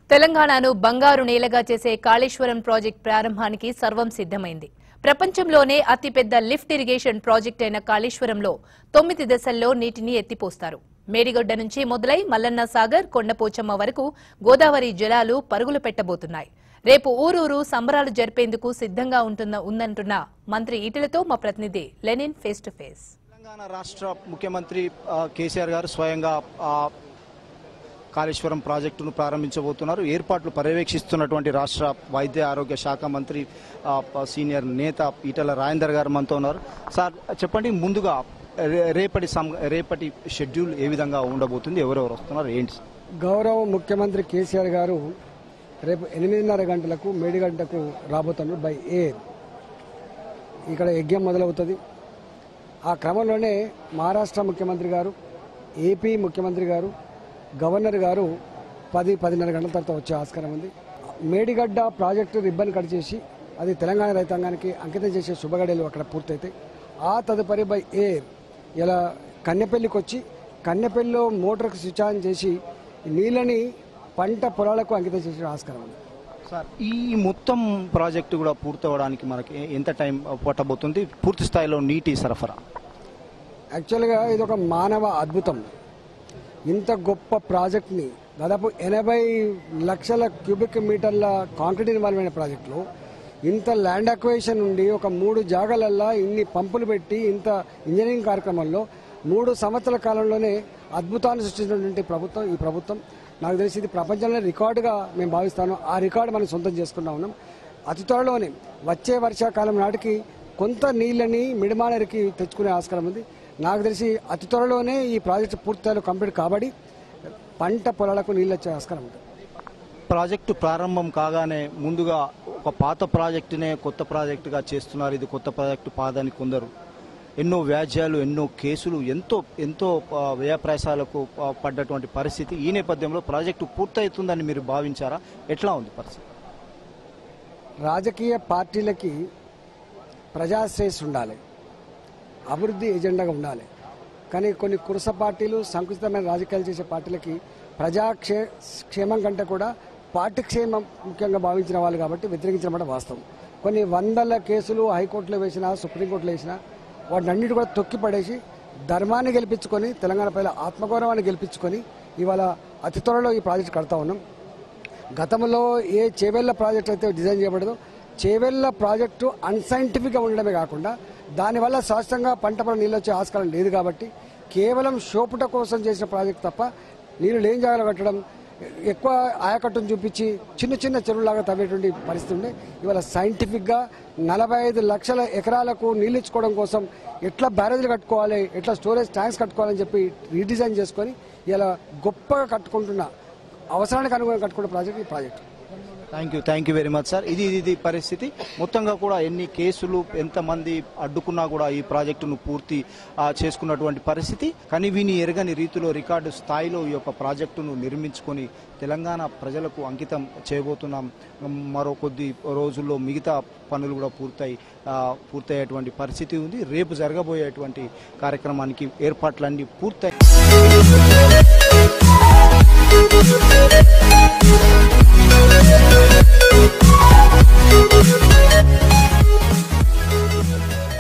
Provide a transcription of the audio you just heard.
తెలంగాణను బంగారు నేలగా చేసే కాళేశ్వరం ప్రాజెక్ట్ ప్రారంభానికి సర్వం సిద్దమైంది ప్రపంచంలోనే అతిపెద్ద లిఫ్ట్ ఇరిగేషన్ ప్రాజెక్ట్ అయిన కాళేశ్వరంలో తొమ్మిది దశల్లో నీటిని ఎత్తిపోస్తారు మేడిగడ్డ నుంచి మొదలై మల్లన్న సాగర్ కొండపోచమ్మ వరకు గోదావరి జలాలు పరుగులు పెట్టబోతున్నాయి రేపు ఊరూరు సంబరాలు జరిపేందుకు సిద్ధంగా ఉంటున్న ఉందంటున్న మంత్రి ఈటెలతో మా ప్రతినిధి Lenin face to face Telangana రాష్ట్ర ముఖ్యమంత్రి ఆ, కేసీఆర్ గారు స్వయంగా ఆ, కాళేశ్వరం ప్రాజెక్టును ప్రారంభించబోతున్నారు ఏర్పాట్లు పర్యవేక్షిస్తున్నటువంటి రాష్ట్ర వైద్య ఆరోగ్య శాఖ మంత్రి ఆ, ప- సీనియర్ నేత ఈటల రాజేందర్ గారు మనతో ఉన్నారు సార్ చెప్పండి ముందుగా రే- రేపటి సం రేపటి షెడ్యూల్ ఏ విధంగా ఉండబోతుంది ఎవరెవరు వస్తున్నారు ఏంటి గౌరవ ముఖ్యమంత్రి కేసీఆర్ గారు రేపు ఎనిమిదిన్నర గంటలకు మేడిగంటకు రాబోతున్నారు బై ఎయిర్ ఇక్కడ యజ్ఞం మొదలవుతుంది ఆ క్రమంలోనే మహారాష్ట్ర ముఖ్యమంత్రి గారు ఏపీ ముఖ్యమంత్రి గారు గవర్నర్ గారు పది పదిన్నర గంటల తర్వాత వచ్చే ఆస్కారం ఉంది మేడిగడ్డ ప్రాజెక్టు రిబ్బన్ కట్ చేసి అది తెలంగాణ రైతాంగానికి అంకితం చేసే శుభగడియలు అక్కడ పూర్తయితాయి ఆ తదుపరి బై ఎయిర్ ఇలా కన్నెపల్లికి వచ్చి కన్నెపల్లిలో మోటార్కు స్విచ్ ఆన్ చేసి నీళ్ళని పంట పొలాలకు అంకితం చేసే ఆస్కారం ఉంది సార్ ఈ మొత్తం ప్రాజెక్టు కూడా పూర్తవడానికి మనకి ఏ- ఎంత టైం పట్టబోతుంది పూర్తి స్థాయిలో నీటి సరఫరా యాక్చువల్గా ఇది ఒక మానవ అద్భుతం ఇంత గొప్ప ప్రాజెక్ట్ని దాదాపు ఎనభై లక్షల క్యూబిక్ మీటర్ల కాంక్రీట్ ఇన్వాల్వ్ అయిన ప్రాజెక్టులో ఇంత ల్యాండ్ అక్వేషన్ నుండి ఒక మూడు జాగాలల్లో ఇన్ని పంపులు పెట్టి ఇంత ఇంజనీరింగ్ కార్యక్రమంలో మూడు సంవత్సరాల కాలంలోనే అద్భుతాన్ని సృష్టించినటువంటి ప్రభుత్వం ఈ ప్రభుత్వం నాకు తెలిసి ఇది ప్రపంచంలో రికార్డుగా మేము భావిస్తాను ఆ రికార్డు మనం సొంతం చేసుకున్నా ఉన్నాం అతి త్వరలోనే వచ్చే వర్షాకాలం నాటికి కొంత నీళ్ళని మిడిమానరికి తెచ్చుకునే ఆస్కారం ఉంది నాకు తెలిసి అతి త్వరలోనే ఈ ప్రాజెక్ట్ పూర్తిస్థాయిలో కంప్లీట్ కాబడి పంట పొలాలకు నీళ్ళు వచ్చే ఆస్కారం ఉంది ప్రాజెక్టు ప్రారంభం కాగానే ముందుగా ఒక పాత ప్రాజెక్టునే కొత్త ప్రాజెక్టుగా చేస్తున్నారు ఇది కొత్త ప్రాజెక్టు పాదని కొందరు ఎన్నో వ్యాజ్యాలు ఎన్నో కేసులు ఎంతో ఎంతో ఆ, వ్యయప్రయాసాలకు ఆ, పడ్డటువంటి పరిస్థితి ఈ నేపథ్యంలో ప్రాజెక్టు పూర్తవుతుందని మీరు భావించారా ఎట్లా ఉంది పరిస్థితి రాజకీయ పార్టీలకి ప్రజాశ్రేయస్ ఉండాలి అభివృద్ధి ఎజెండాగా ఉండాలి కానీ కొన్ని కురస పార్టీలు సంకుచితమైన రాజకీయాలు చేసే పార్టీలకి ప్రజా క్షే క్షేమం కంటే కూడా పార్టీ క్షేమం ముఖ్యంగా భావించిన వాళ్ళు కాబట్టి వ్యతిరేకించడం మాట వాస్తవం కొన్ని వందల కేసులు హైకోర్టులో వేసినా సుప్రీంకోర్టులో వేసినా వాటిని అన్నిటి కూడా తొక్కి పడేసి ధర్మాన్ని గెలిపించుకొని తెలంగాణ ప్రజల ఆత్మగౌరవాన్ని గెలిపించుకొని ఇవాళ అతి త్వరలో ఈ ప్రాజెక్ట్ కడతా ఉన్నాం గతంలో ఏ చేవెళ్ల ప్రాజెక్ట్ అయితే డిజైన్ చేయబడదో చేవెళ్ల ప్రాజెక్టు అన్సైంటిఫిక్గా ఉండడమే కాకుండా దానివల్ల శాశ్వతంగా పంట పొలం నీళ్ళు వచ్చే ఆస్కారం లేదు కాబట్టి కేవలం షోపుట కోసం చేసిన ప్రాజెక్ట్ తప్ప నీళ్ళు లేని జాగాలో కట్టడం ఎక్కువ ఆయకట్టును చూపించి చిన్న చిన్న చెరువులాగా తవ్వేటువంటి పరిస్థితి ఉండే ఇవాళ సైంటిఫిక్గా నలభై ఐదు లక్షల ఎకరాలకు నీళ్ళు ఇచ్చుకోవడం కోసం ఎట్లా బ్యారేజ్లు కట్టుకోవాలి ఎట్లా స్టోరేజ్ ట్యాంక్స్ కట్టుకోవాలని చెప్పి రీడిజైన్ చేసుకొని ఇలా గొప్పగా కట్టుకుంటున్న అవసరానికి అనుగుణంగా కట్టుకునే ప్రాజెక్ట్ ఈ project thank you thank you very much sir ఇది ఇది పరిస్థితి మొత్తంగా కూడా ఎన్ని కేసులు ఎంతమంది అడ్డుకున్నా కూడా ఈ ప్రాజెక్టును పూర్తి ఆ, చేసుకున్నటువంటి పరిస్థితి కానీ వీని ఎరగని రీతిలో రికార్డు స్థాయిలో ఈ యొక్క ప్రాజెక్టును నిర్మించుకొని తెలంగాణ ప్రజలకు అంకితం చేయబోతున్నాం మరో కొద్ది రోజుల్లో మిగతా పనులు కూడా పూర్తయి ఆ, పూర్తయ్యేటువంటి పరిస్థితి ఉంది రేపు జరగబోయేటువంటి కార్యక్రమానికి ఏర్పాట్లన్నీ పూర్తయి Thank you.